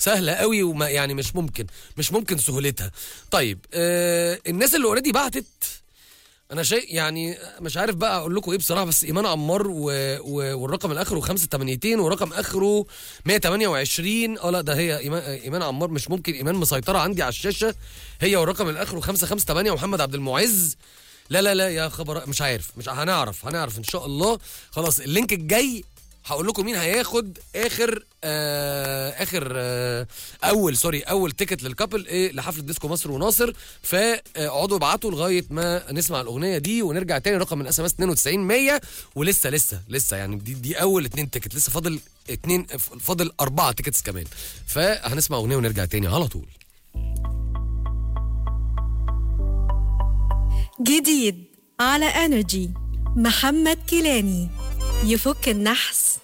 سهله قوي وما يعني مش ممكن مش ممكن سهولتها طيب آه الناس اللي اوريدي بعتت انا شيء يعني مش عارف بقى اقول لكم ايه بصراحه بس ايمان عمار و... و... والرقم الاخره 582 ورقم اخره 128 اه لا ده هي ايمان ايمان عمار مش ممكن ايمان مسيطره عندي على الشاشه هي والرقم الاخره 558 ومحمد عبد المعز لا لا لا يا خبر مش عارف مش هنعرف هنعرف ان شاء الله خلاص اللينك الجاي هقول لكم مين هياخد اخر آه اخر آه اول سوري اول تيكت للكابل ايه لحفله ديسكو مصر وناصر فاقعدوا ابعتوا لغايه ما نسمع الاغنيه دي ونرجع تاني رقم من اس ام اس 92 100 ولسه لسه لسه يعني دي دي اول اتنين تيكت لسه فاضل اتنين فاضل اربعه تيكتس كمان فهنسمع اغنيه ونرجع تاني على طول جديد على انرجي محمد كيلاني يفك النحس